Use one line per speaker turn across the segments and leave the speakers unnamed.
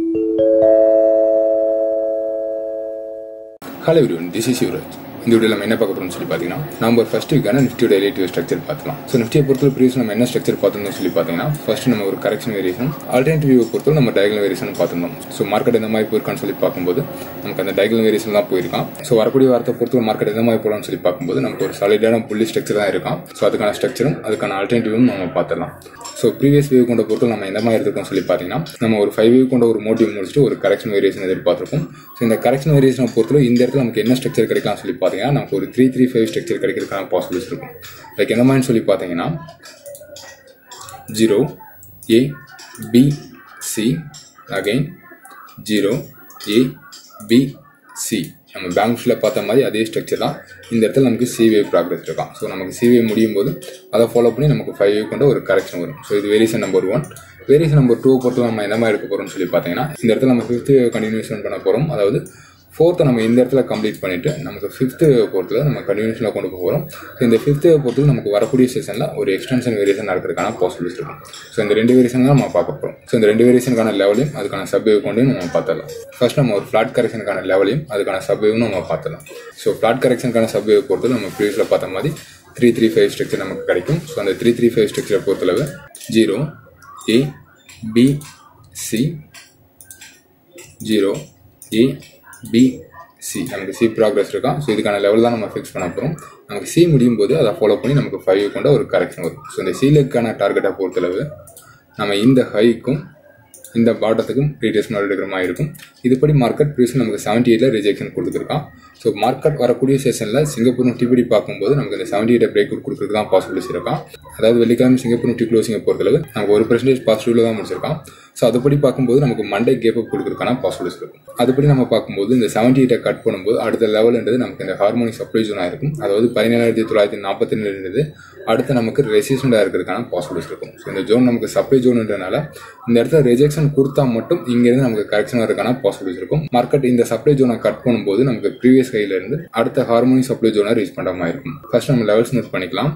hello everyone this is Yuvaraj இந்த video நம்ம என்ன பார்க்க போறோம்னு சொல்லி பார்த்தீங்கன்னா நம்ம ஃபர்ஸ்ட் வீக்கான நிஃப்டியோட ரிலேட்டிவ் ஸ்ட்ரக்சர் பார்க்கலாம் ஸோ நிஃப்டியை பொறுத்தவரை ப்ரீவியஸ் நம்ம என்ன ஸ்ட்ரக்சர் பார்த்தோம்னு சொல்லி பார்த்தீங்கன்னா ஃபர்ஸ்ட் நம்ம ஒரு கரெக்ஷன் வேரியேஷன் ஆல்டர்னேட்டிவ் வியூ பொறுத்தவரை நம்ம டயகனல் வேரியேஷன் பார்த்துருந்தோம் ஸோ மார்க்கெட் எந்த மாதிரி போயிருக்கான்னு சொல்லி பார்க்கும்போது நமக்கு அந்த டயகனல் வேரியேஷன் தான் போயிருக்கான் ஸோ வரக்கூடிய வாரத்தை பொறுத்தவரை மார்க்கெட் எந்த மாதிரி போகலாம்னு சொல்லி பார்க்கும்போது நமக்கு ஒரு சாலிடான புள்ளி ஸ்ட்ரக்சர் தான் இருக்கான் ஸோ அதுக்கான ஸ்ட்ரக்சரும் அதுக்கான ஆல்டர்னேட்டிவும் நம்ம பார்த்துடலாம் ஸோ ப்ரீவியஸ் வியூ கொண்ட பொறுத்தவரை நம்ம எந்த மாதிரி இருக்கோம் சொல்லி பார்த்தீங்கன்னா நம்ம ஒரு ஃபைவ் வியூ கொண்ட ஒரு மோட்டிவ் முடிச்சுட்டு ஒரு கரெக்ஷன் வேரியேஷன் எதிர்பார்த்துருக்கோம் ஸோ இந்த கரெக்ஷன் வேரியேஷனை பொறுத்தவரை இந்த இடத்துல நமக்கு என்ன ஸ்ட்ரக்சர் கிடைக்கலாம் சொல்லி பார்த்தீங்கன்னா நமக்கு ஒரு த்ரீ த்ரீ ஃபைவ் ஸ்ட்ரக்சர் கிடைக்கிறதுக்கான பாசிபிலிட்டிஸ் இருக்கும் லைக் எந்த மாதிரி சொல்லி பார்த்தீங்கன்னா zero A B C again zero A B C நம்ம பேங்க்ஸில் பார்த்த மாதிரி அதே ஸ்ட்ரக்சர் தான் இந்த இடத்துல நமக்கு சிவே ப்ராக்ரஸ் இருக்கான் ஸோ நமக்கு சிவே முடியும் போது அதை ஃபாலோ பண்ணி நமக்கு ஃபைவ் வே கொண்ட ஒரு கரெக்ஷன் வரும் ஸோ இது variation number one variation number two பொறுத்து நம்ம என்ன மாதிரி இருக்க போகிறோம்னு சொல்லி பார்த்தீங்கன்னா இந்த இடத்துல நம்ம ஃபிஃப்த் கண்டினியூஷன் பண்ண போகிறோம் அதாவது ஃபோர்த்தை நம்ம இந்த இடத்துல கம்ப்ளீட் பண்ணிட்டு நமக்கு ஃபிஃப்த்து பொறுத்துல நம்ம கண்டினியூஷனில் கொண்டு போகிறோம் ஸோ இந்த ஃபிஃப்த்து பொறுத்து நமக்கு வரக்கூடிய செஷனில் ஒரு எக்ஸ்டென்ஷன் வேரியேஷன் நடக்கிறதுக்கான பாசிபிலிட்டிஸ் இருக்கும் ஸோ இந்த ரெண்டு வேரியேஷன் தான் நம்ம பார்க்க போகிறோம் ஸோ இந்த ரெண்டு வேரியேஷனுக்கான லெவலையும் அதுக்கான சப்வேவ் கொண்டையும் நம்ம பார்த்துடலாம் ஃபர்ஸ்ட் நம்ம ஒரு ஃப்ளாட் கரெக்ஷனுக்கான லெவலையும் அதுக்கான சப்வேவும் நம்ம பார்த்துடலாம் ஸோ ஃப்ளாட் கரெக்ஷனுக்கான சப்வேவ் பொறுத்து நம்ம ப்ரீவியஸில் பார்த்த மாதிரி த்ரீ த்ரீ ஃபைவ் ஸ்ட்ரக்சர் நமக்கு கிடைக்கும் ஸோ அந்த த்ரீ த்ரீ ஃபைவ் ஸ்ட்ரக்சரை பொறுத்தளவு zero A B C zero A B C நமக்கு சி ப்ராக்ரஸ் இருக்கான் ஸோ இதுக்கான லெவல் தான் நம்ம ஃபிக்ஸ் பண்ண போகிறோம் நமக்கு சி முடியும் போது அதை ஃபாலோ பண்ணி நமக்கு ஃபைவ் கொண்ட ஒரு கரெக்ஷன் வரும் ஸோ இந்த சீலுக்கான டார்கெட்டை பொறுத்தளவு நம்ம இந்த ஹைக்கும் இந்த பாட்டத்துக்கும் ப்ரீவியஸ் நாள் எடுக்கிற மாதிரி இருக்கும் இதுபடி மார்க்கெட் ப்ரீவியஸ் நமக்கு செவன்டி எயிட்டில் ரிஜெக்ஷன் கொடுத்துருக்கான் ஸோ மார்க்கெட் வரக்கூடிய செஷனில் சிங்கப்பூர் நிஃப்டிபடி பார்க்கும்போது நமக்கு இந்த செவன்டி எயிட் பிரேக் அவுட் கொடுக்குறது தான் பாசிபிலிட்டிஸ் இருக்கான் அதாவது வெள்ளிக்கிழமை சிங்கப்பூர் நிஃப்டி க்ளோசிங்கை பொறுத்தளவு நமக்கு ஒரு பர்சன்டேஜ் பாசிட்டிவ்ல தான் முடிச்சிருக்கான் ஸோ அதுபடி பார்க்கும்போது நமக்கு மண்டே கேப் அப் கொடுக்குறதுக்கான பாசிபிலிட்டிஸ் இருக்கும் அதுபடி நம்ம பார்க்கும்போது இந்த செவன்டி எயிட்டை கட் பண்ணும்போது அடுத்த லெவல்ன்றது நமக்கு இந்த ஹார்மோனி சப்ளை ஜோனாக இருக்கும் அதாவது பதினேழாயிரத்தி தொள்ளாயிரத்தி நாற்பத்தி ரெண்டு அடுத்து நமக்கு ரெசிஸ்டண்டாக இருக்கிறதுக்கான பாசிபிலிட்டிஸ் இருக்கும் ஸோ இந்த ஜோன் நமக்கு சப்ளை ஜோன்ன்றனால இந்த இடத்துல ரிஜெக்ஷன் கொடுத்தா மட்டும் இங்கேருந்து நமக்கு கரெக்ஷன் வரதுக்கான பாசிபிலிட்டிஸ் இருக்கும் மார்க்கெட் இந்த சப்ளை ஜோனை கட் பண்ணும்போது நமக்கு ப்ரீவியஸ் கையில இருந்து அடுத்த ஹார்மோனி சப்ளை ஜோனை ரீச் பண்ணுற மாதிரி இருக்கும் ஃபர்ஸ்ட் நம்ம லெவல்ஸ் நோட் பண்ணிக்கலாம்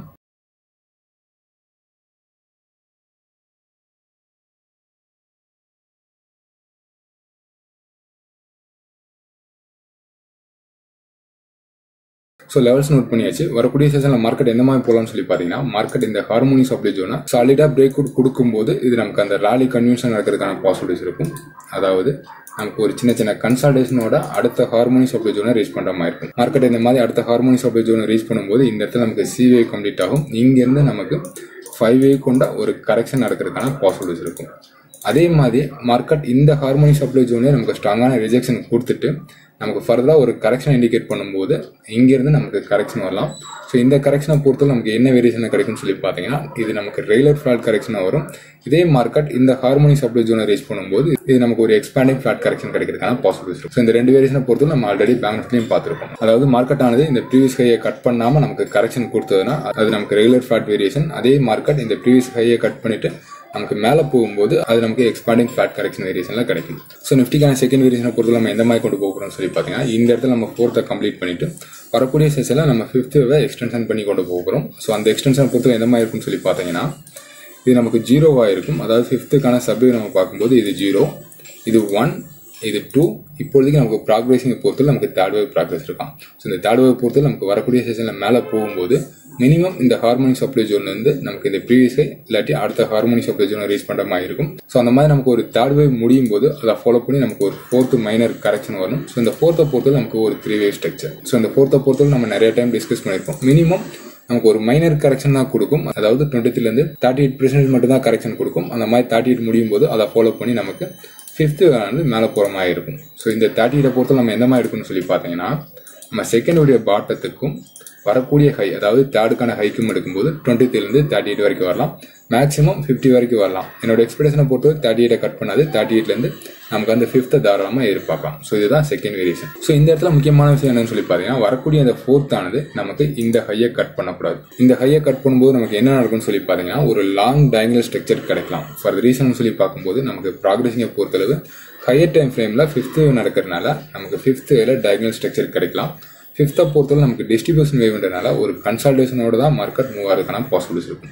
ஸோ லெவல்ஸ் நோட் பண்ணியாச்சு வரக்கூடிய செஷனில் மார்க்கெட் எந்த மாதிரி போகலாம்னு சொல்லி பார்த்தீங்கன்னா மார்க்கெட் இந்த ஹார்மோனி சப்ளை ஜோனை சாலிடாக பிரேக் அவுட் கொடுக்கும்போது இது நமக்கு அந்த ராலி கன்வென்ஷன் நடக்கிறதுக்கான பாசிபிலிட்டிஸ் இருக்கும் அதாவது நமக்கு ஒரு சின்ன சின்ன கன்சல்டேஷனோட அடுத்த ஹார்மோனி சப்ளை ஜோனை ரீச் பண்ணுற மாதிரி இருக்கும் மார்க்கெட் இந்த மாதிரி அடுத்த ஹார்மோனி சப்ளை ஜோனை ரீச் பண்ணும்போது இந்த இடத்துல நமக்கு சிவே கம்ப்ளீட் ஆகும் இங்கேருந்து நமக்கு ஃபைவ் வே கொண்ட ஒரு கரெக்ஷன் நடக்கிறதுக்கான பாசிபிலிட்டிஸ் இருக்கும் அதே மாதிரி மார்க்கெட் இந்த ஹார்மோனி சப்ளை ஜோனே நமக்கு ஸ்ட்ராங்கான ரிஜெக்ஷன் கொடுத்துட்டு நமக்கு ஃபர்தராக ஒரு கரெக்ஷன் இண்டிகேட் பண்ணும்போது இங்கேருந்து நமக்கு கரெக்ஷன் வரலாம் ஸோ இந்த கரெக்ஷனை பொறுத்து நமக்கு என்ன வேரியேஷன் கிடைக்கும்னு சொல்லி பார்த்தீங்கன்னா இது நமக்கு ரெகுலர் ஃபிளாட் கரெக்ஷனாக வரும் இதே மார்க்கெட் இந்த ஹார்மோனி சப்ளை ஜோனை ரீச் பண்ணும்போது இது நமக்கு ஒரு எக்ஸ்பேண்டிங் ஃபிளாட் கரெக்ஷன் கிடைக்கிறதுக்கான பாசிபிலிட்டிஸ் இருக்கும் ஸோ இந்த ரெண்டு வேரியேஷனை பொறுத்து நம்ம ஆல்ரெடி பேங்க்ஸ்லையும் பார்த்துருக்கோம் அதாவது மார்க்கெட் ஆனது இந்த ப்ரீவியஸ் ஹையை கட் பண்ணாமல் நமக்கு கரெக்ஷன் கொடுத்ததுன்னா அது நமக்கு ரெகுலர் ஃபிளாட் வேரியேஷன் அதே மார்க்கெட் இந்த ப்ரீவியஸ் ஹையை கட் பண்ணிட்டு நமக்கு மேலே போகும்போது அது நமக்கு எக்ஸ்பாண்டிங் ஃபிளாட் கரெக்ஷன் வேரியேஷனில் கிடைக்கும் ஸோ நிஃப்டிக்கான செகண்ட் வேரியேஷனை பொறுத்து நம்ம எந்த மாதிரி கொண்டு போகிறோம்னு சொல்லி பார்த்தீங்கன்னா இந்த இடத்துல நம்ம ஃபோர்த்தை கம்ப்ளீட் பண்ணிட்டு வரக்கூடிய செஷனில் நம்ம ஃபிஃப்த்துவை எக்ஸ்டென்ஷன் பண்ணி கொண்டு போகிறோம் ஸோ அந்த எக்ஸ்டென்ஷன் பொறுத்து எந்த மாதிரி இருக்கும்னு சொல்லி பார்த்தீங்கன்னா இது நமக்கு ஜீரோவாக இருக்கும் அதாவது ஃபிஃப்த்துக்கான சப்வே நம்ம பார்க்கும்போது இது ஜீரோ இது ஒன் இது டூ இப்போதைக்கு நமக்கு ப்ராக்ரஸிங்கை பொறுத்து நமக்கு தேர்ட் வேவ் ப்ராக்ரஸ் இருக்கான் ஸோ இந்த தேர்ட் வேவ் பொறுத்து நமக்கு வரக்கூடிய செஷனில் மேலே போகும்போது மினிமம் இந்த ஹார்மோனி சப்ளை ஜோன் வந்து நமக்கு இந்த ப்ரீவியஸ் இல்லாட்டி அடுத்த ஹார்மோனி சப்ளை ஜோனை ரீச் பண்ணுற மாதிரி இருக்கும் ஸோ அந்த மாதிரி நமக்கு ஒரு தேர்ட் வேவ் முடியும் போது அதை ஃபாலோ பண்ணி நமக்கு ஒரு ஃபோர்த்து மைனர் கரெக்ஷன் வரும் ஸோ இந்த ஃபோர்த்தை பொறுத்து நமக்கு ஒரு த்ரீ வேவ் ஸ்ட்ரக்சர் ஸோ இந்த ஃபோர்த்தை பொறுத்து நம்ம நிறைய டைம் டிஸ்கஸ் பண்ணியிருக்கோம் மினிமம் நமக்கு ஒரு மைனர் கரெக்ஷன் தான் கொடுக்கும் அதாவது டுவெண்ட்டி த்ரீலேருந்து தேர்ட்டி எயிட் பர்சன்டேஜ் மட்டும் தான் கரெக்ஷன் கொடுக்கும் அந்த மாதிரி தேர்ட்டி எயிட் முடியும் போது அதை ஃபாலோ பண்ணி நமக்கு ஃபிஃப்த்து வந்து மேலே போகிற மாதிரி இருக்கும் ஸோ இந்த தேர்ட்டி எயிட்டை பொறுத்து நம்ம எந்த மாதிரி இருக்குன்னு சொல்லி பார்த்தீங்கன்னா நம்ம செகண்டுடைய பாட்டத்துக்கும் வரக்கூடிய ஹை அதாவது தேர்டுக்கான ஹைக்கும் எடுக்கும்போது டுவெண்ட்டி த்ரீலேருந்து தேர்ட்டி எயிட் வரைக்கும் வரலாம் மேக்ஸிமம் ஃபிஃப்டி வரைக்கும் வரலாம் என்னோட எக்ஸ்பெக்டேஷனை பொறுத்து தேர்ட்டி எயிட்டை கட் பண்ணாது தேர்ட்டி எயிட்லேருந்து நமக்கு அந்த ஃபிஃப்த்தை தாராளமாக எதிர்பார்க்கலாம் ஸோ இதுதான் செகண்ட் வேரியேஷன் ஸோ இந்த இடத்துல முக்கியமான விஷயம் என்னன்னு சொல்லி பார்த்தீங்கன்னா வரக்கூடிய அந்த ஃபோர்த் ஆனது நமக்கு இந்த ஹையை கட் பண்ணக்கூடாது இந்த ஹையை கட் பண்ணும்போது நமக்கு என்ன நடக்கும்னு சொல்லி பார்த்தீங்கன்னா ஒரு லாங் டயங்கல் ஸ்ட்ரக்சர் கிடைக்கலாம் ஃபார் ரீசன் சொல்லி பார்க்கும்போது நமக்கு ப்ராக்ரஸிங்கை பொறுத்தளவு ஹையர் டைம் ஃப்ரேமில் ஃபிஃப்த்து நடக்கிறதுனால நமக்கு ஃபிஃப்த்து வேலை டயங்கல் ஸ்ட்ரக்சர் கிடைக்கலாம் ஃபிஃப்த்தை பொறுத்தவரை நமக்கு டிஸ்ட்ரிபியூஷன் வேவ்ன்றனால ஒரு கன்சல்டேஷனோட தான் மார்க்கெட் மூவ் ஆகிறதுக்கான பாசிபிலிட்டிஸ் இருக்கும்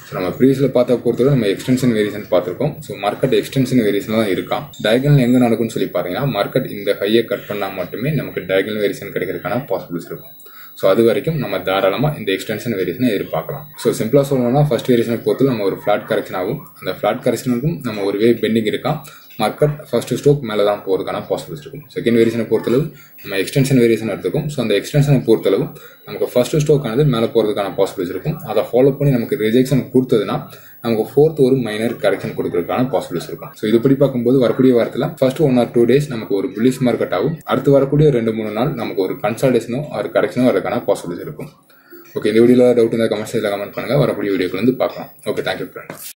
ஸோ நம்ம ப்ரீவியஸில் பார்த்த பொறுத்தவரை நம்ம எக்ஸ்டென்ஷன் வேரியேஷன் பார்த்துருக்கோம் ஸோ மார்க்கெட் எக்ஸ்டென்ஷன் வேரியேஷன் தான் இருக்கான் டயகனல் எங்கே நடக்கும்னு சொல்லி பார்த்தீங்கன்னா மார்க்கெட் இந்த ஹையை கட் பண்ணால் மட்டுமே நமக்கு டயகனல் வேரியேஷன் கிடைக்கிறதுக்கான பாசிபிலிட்டிஸ் இருக்கும் ஸோ அது வரைக்கும் நம்ம தாராளமாக இந்த எக்ஸ்டென்ஷன் வேரியேஷனை எதிர்பார்க்கலாம் ஸோ சிம்பிளாக சொல்லணும்னா ஃபர்ஸ்ட் வேரியேஷனை பொறுத்து நம்ம ஒரு ஃப்ளாட் கரெக்ஷன் ஆகும் அந்த ஃப்ளாட் கரெக்ஷனுக்கும் நம்ம ஒரு வே பெண்டிங் இருக்கான் மார்க்கெட் ஃபர்ஸ்ட் ஸ்டோக் மேலே தான் போகிறதுக்கான பாசிபிலிட்டிஸ் இருக்கும் செகண்ட் வேரியேஷனை பொறுத்தளவு நம்ம எக்ஸ்டென்ஷன் வேரியேஷன் எடுத்துக்கும் ஸோ அந்த எக்ஸ்டென்ஷனை பொறுத்தளவு நமக்கு ஃபர்ஸ்ட் ஸ்டோக் ஆனது மேலே போகிறதுக்கான பாசிபிலிட்டிஸ் இருக்கும் அதை ஃபாலோ பண்ணி நமக்கு ரிஜெக்ஷன் கொடுத்ததுன்னா நமக்கு ஃபோர்த் ஒரு மைனர் கரெக்ஷன் கொடுக்கறதுக்கான பாசிபிலிட்டிஸ் இருக்கும் ஸோ இதுபடி பார்க்கும்போது வரக்கூடிய வாரத்தில் first one or two days நமக்கு ஒரு புல்லிஷ் மார்க்கெட் ஆகும் அடுத்து வரக்கூடிய ரெண்டு மூணு நாள் நமக்கு ஒரு கன்சல்டேஷனோ ஒரு கரெக்ஷனோ வரதுக்கான பாசிபிலிட்டிஸ் இருக்கும் ஓகே இந்த வீடியோவில் டவுட் இருந்தால் கமெண்ட் சைடில் கமெண்ட் பண்ணுங்கள் வரக்கூடிய வீடியோக்கு வந்து பார்க்கலாம் ஓகே தேங்க்யூ ஃப்ரெண்ட்ஸ்